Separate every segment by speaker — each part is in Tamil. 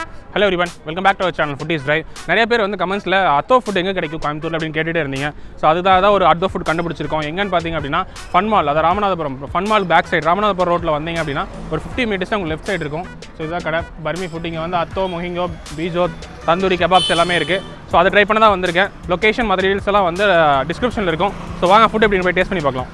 Speaker 1: ஹலோ ரிவன் welcome back to our channel food is try நிறைய பேர் வந்து கமெண்ட்ஸில் அத்தோ ஃபுட் எங்கே கிடைக்கும் கோயம்புத்தூர் அப்படின்னு கேட்டுகிட்டே இருந்தீங்க ஸோ அதுதான் தான் ஒரு அத்தோ ஃபுட் கண்டுபிடிச்சிருக்கோம் எங்கன்னு பார்த்தீங்க அப்படின்னா ஃபன் மால் அதாவது Ramanathapuram fun mall back side Ramanathapuram ரோட்டில் வந்தீங்க அப்படின்னா ஒரு ஃபிஃப்டி மீட்டர்ஸ் உங்களுக்கு லெஃப்ட் சைடு இருக்கும் ஸோ இதுதான் கடை பர்மி ஃபுட் இங்கே வந்து அத்தோ மொஹிங்கோ பீஜோ தந்தூரி கபாப்ஸ் எல்லாமே இருக்குது ஸோ அதை ட்ரை பண்ண தான் வந்திருக்கேன் லொக்கேஷன் மற்ற டீல்ஸ் எல்லாம் வந்து டிஸ்கிரிப்ஷனில் இருக்கும் ஸோ வாங்க ஃபுட் எப்படின்னு போய் டேஸ்ட் பண்ணி பார்க்கலாம்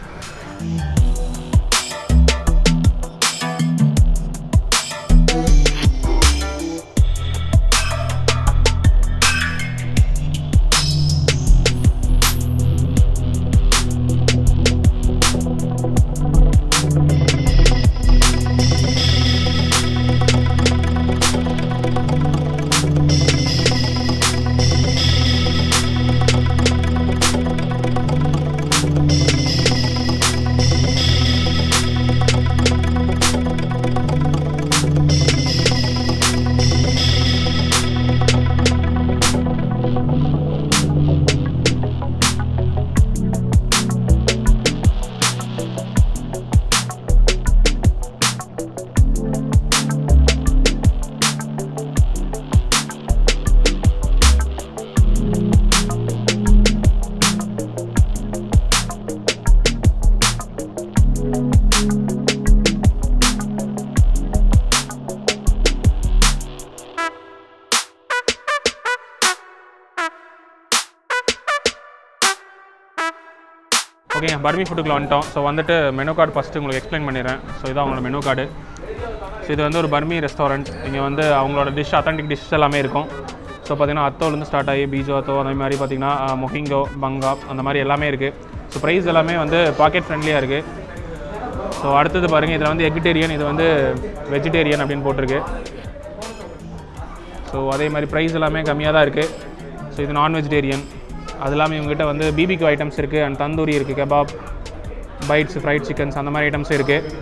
Speaker 1: ஓகேங்க பர்மி ஃபுட்டுக்குள்ள வந்துட்டோம் ஸோ வந்துட்டு மெனு கார்டு ஃபஸ்ட்டு உங்களுக்கு எக்ஸ்பிளைன் பண்ணிடுறேன் ஸோ இதான் அவங்களோட மெனு கார்டு ஸோ இது வந்து ஒரு பர்மி ரெஸ்டாரண்ட் இங்கே வந்து அவங்களோட டிஷ் அத்தன்டிக் டிஷ் எல்லாமே இருக்கும் ஸோ பார்த்தீங்கன்னா அத்தோலேருந்து ஸ்டார்ட் ஆகி பீஜோ அத்தோ அந்த மாதிரி பார்த்தீங்கன்னா மொஹிங்கோ பங்கா அந்த மாதிரி எல்லாமே இருக்குது ஸோ ப்ரைஸ் எல்லாமே வந்து பாக்கெட் ஃப்ரெண்ட்லியாக இருக்குது ஸோ அடுத்தது பாருங்கள் இதில் வந்து எக்டேரியன் இது வந்து வெஜிடேரியன் அப்படின்னு போட்டிருக்கு ஸோ அதே மாதிரி ப்ரைஸ் எல்லாமே கம்மியாக தான் இருக்குது ஸோ இது நான் வெஜிடேரியன் அது இல்லாமல் இவங்ககிட்ட வந்து பிபிக்யூ ஐட்டம்ஸ் இருக்குது அண்ட் தந்தூரி இருக்குது கபாப் பைட்ஸ் ஃப்ரைட் சிக்கன்ஸ் அந்த மாதிரி ஐட்டம்ஸ் இருக்குது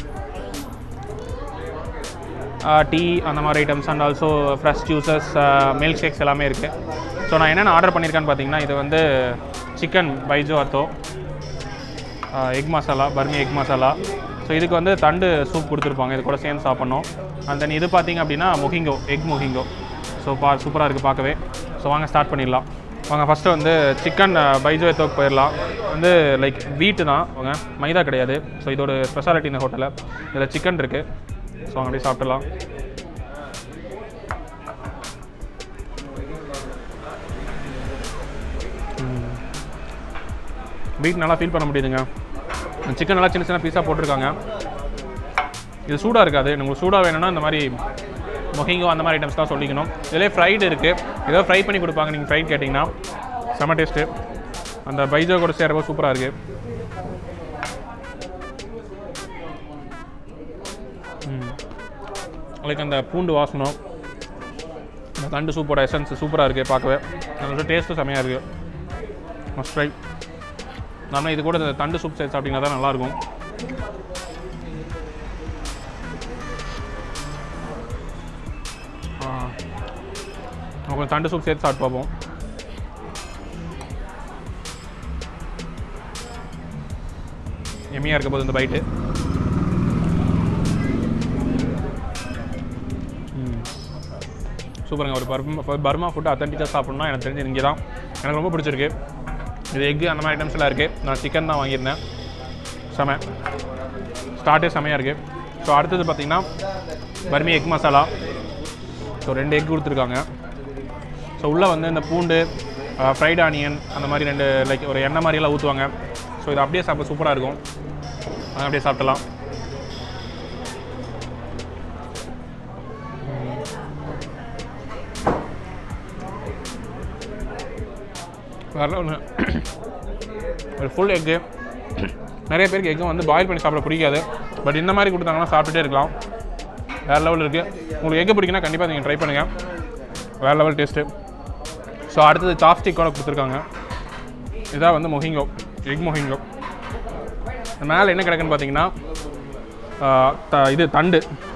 Speaker 1: டீ அந்த மாதிரி items and also fresh juices milk shakes எல்லாமே இருக்குது ஸோ நான் என்னென்ன ஆர்டர் பண்ணியிருக்கேன்னு பார்த்தீங்கன்னா இது வந்து சிக்கன் பைஜோ அத்தோ egg masala Burmi egg masala so இதுக்கு வந்து தண்டு சூப் கொடுத்துருப்பாங்க இது கூட சேர்ந்து சாப்பிட்ணும் அண்ட் தென் இது பார்த்தீங்க அப்படின்னா மொஹிங்கோ எக் மொஹிங்கோ ஸோ பா சூப்பராக இருக்குது பார்க்கவே ஸோ வாங்க ஸ்டார்ட் பண்ணிடலாம் வாங்க ஃபஸ்ட்டு வந்து சிக்கன் பைஜோ எத்தோக்கு போயிடலாம் வந்து லைக் வீட்டு தான் வாங்க மைதா கிடையாது ஸோ இதோட ஸ்பெஷாலிட்டி இந்த ஹோட்டலில் இதில் சிக்கன் இருக்குது ஸோ அங்கே அப்படியே சாப்பிடலாம் வீட் நல்லா ஃபீல் பண்ண முடியுதுங்க சிக்கன் நல்லா சின்ன சின்ன பீஸாக போட்டிருக்காங்க இது சூடாக இருக்காது உங்களுக்கு சூடாக வேணும்னா இந்த மாதிரி மொஹிங்கோ அந்த மாதிரி ஐட்டம்ஸ் தான் சொல்லிக்கணும் இதிலே ஃப்ரைடு இருக்குது ஏதோ ஃப்ரை பண்ணி கொடுப்பாங்க நீங்கள் ஃப்ரைட் கேட்டிங்கன்னா செம்ம டேஸ்ட்டு அந்த பைஜோ கூட சேரப்போ சூப்பராக இருக்குது லைக் அந்த பூண்டு வாசனம் அந்த தண்டு சூப்போட எசன்ஸ் சூப்பராக இருக்குது பார்க்கவே நல்ல டேஸ்ட்டும் செம்மையாக இருக்குது மஸ்ட் ட்ரை நம்ம இது கூட இந்த தண்டு சூப் சேர்த்து சாப்பிட்டீங்கன்னா தான் நல்லாயிருக்கும் கொஞ்சம் தண்டு சூப் சேர்த்து சாப்பிட்டு பார்ப்போம் எம்மியாக இருக்க போது இந்த பைட்டு சூப்பருங்க ஒரு பர்மா பர்மா ஃபுட்டு அத்தன்டிக்காக சாப்பிட்ணுன்னா எனக்கு தெரிஞ்சு இங்கே தான் எனக்கு ரொம்ப பிடிச்சிருக்கு இது எக்கு அந்த மாதிரி ஐட்டம்ஸ் எல்லாம் இருக்குது நான் சிக்கன் தான் வாங்கியிருந்தேன் செம ஸ்டார்ட்டே செமையாக இருக்குது ஸோ அடுத்தது பார்த்திங்கன்னா பர்மி எக் மசாலா ஸோ ரெண்டு எக் கொடுத்துருக்காங்க ஸோ உள்ளே வந்து இந்த பூண்டு ஃப்ரைட் ஆனியன் அந்த மாதிரி ரெண்டு லைக் ஒரு எண்ணெய் மாதிரியெல்லாம் ஊற்றுவாங்க ஸோ இது அப்படியே சாப்பிட சூப்பராக இருக்கும் அதை அப்படியே சாப்பிடலாம் வேறு ஒன்று ஒரு ஃபுல் எக்கு நிறைய பேருக்கு எக்கு வந்து பாயில் பண்ணி சாப்பிட பிடிக்காது பட் இந்த மாதிரி கொடுத்தாங்கன்னா சாப்பிட்டுட்டே இருக்கலாம் வேறு லெவல் இருக்குது உங்களுக்கு எக்கு பிடிக்குன்னா கண்டிப்பாக நீங்கள் ட்ரை பண்ணுங்கள் வேறு லெவல் டேஸ்ட்டு ஸோ அடுத்தது சாப்ஸ்டிக்கோட கொடுத்துருக்காங்க இதான் வந்து மொஹிங்கோ எக் மொஹிங்கோ மேலே என்ன கிடக்குன்னு பார்த்தீங்கன்னா த இது தண்டு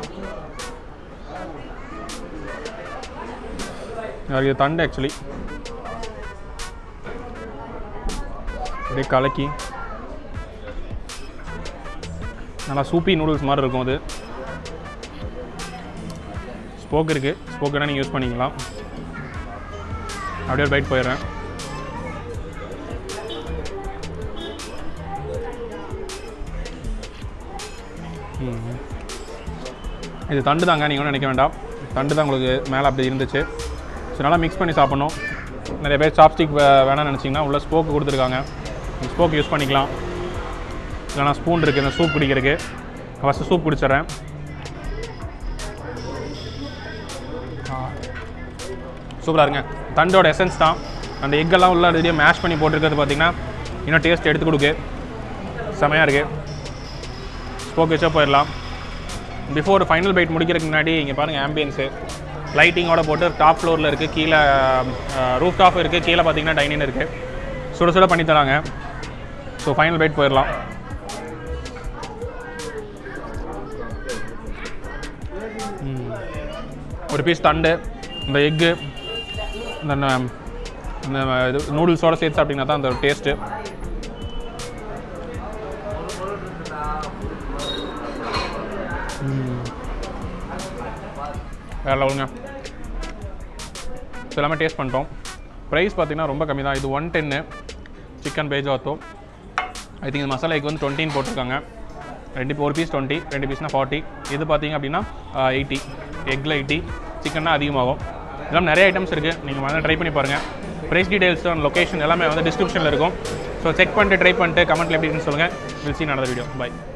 Speaker 1: இது தண்டு ஆக்சுவலி அப்படியே கலக்கி நல்லா சூப்பி நூடுல்ஸ் மாதிரி இருக்கும் அது ஸ்போக் இருக்குது ஸ்போக் வேணால் நீங்கள் யூஸ் பண்ணிக்கலாம் அப்படியே ஒரு பைட் போயிடுறேன் ம். இது தண்டு தாங்க நீங்கள் ஒன்றும் நினைக்க வேண்டாம் தண்டு தான் உங்களுக்கு மேலே அப்படி இருந்துச்சு ஸோ நல்லா மிக்ஸ் பண்ணி சாப்பிட்ணும் நிறைய பேர் சாப்ஸ்டிக் வேணாம்னு நினச்சிங்கன்னா உள்ள ஸ்போக்கு கொடுத்துருக்காங்க ஸ்போக் யூஸ் பண்ணிக்கலாம் இல்லைனா ஸ்பூன் இருக்குது இந்த சூப் குடிக்கிறதுக்கு ஃபஸ்ட்டு சூப் குடிச்சிட்றேன் சூப்பராக இருங்க தண்டோட எசன்ஸ் தான் அந்த எக்கெல்லாம் உள்ள ரெடியாக மேஷ் பண்ணி போட்டிருக்கிறது பார்த்தீங்கன்னா இன்னும் டேஸ்ட் எடுத்து கொடுக்கு செமையாக இருக்குது ஸ்போக் வச்சா போயிடலாம் பிஃபோர் ஃபைனல் பைட் முடிக்கிறதுக்கு முன்னாடி இங்கே பாருங்கள் ஆம்பியன்ஸு லைட்டிங்கோட போட்டு டாப் ஃப்ளோரில் இருக்குது கீழே ரூஃப் டாப் இருக்குது கீழே பார்த்தீங்கன்னா டைனிங் இருக்குது சுட சுட பண்ணி தராங்க ஸோ ஃபைனல் பைட் போயிடலாம் ம். ஒரு பீஸ் தண்டு இந்த எக்கு இந்த ந- இந்த இது நூடுல்ஸோட சேர்த்து சாப்பிட்டீங்கன்னா தான் அந்த டேஸ்ட்டு வேறு லெவலுங்க இது எல்லாமே டேஸ்ட் பண்ணிட்டோம் ப்ரைஸ் பார்த்தீங்கன்னா ரொம்ப கம்மி தான் இது ஒன் டென்னு சிக்கன் பேஜாத்தோ ஐ திங்க் இந்த மசாலா எக் வந்து டுவெண்ட்டின்னு போட்டிருக்காங்க ரெண்டு ஒரு பீஸ் டுவெண்ட்டி ரெண்டு பீஸ்னா ஃபார்ட்டி இது பார்த்தீங்க அப்படின்னா எயிட்டி எக்கில் எயிட்டி சிக்கன்னா அதிகமாகும் இதெல்லாம் நிறைய ஐட்டம்ஸ் இருக்குது நீங்கள் வந்து ட்ரை பண்ணி பாருங்கள் ப்ரைஸ் டீடைல்ஸ் அண்ட் லொக்கேஷன் எல்லாமே வந்து டிஸ்கிரிப்ஷனில் இருக்கும் ஸோ செக் பண்ணிட்டு ட்ரை பண்ணிட்டு கமெண்ட்டில் எப்படி இருக்குன்னு சொல்லுங்கள் வில் சி நடந்த வீடியோ பை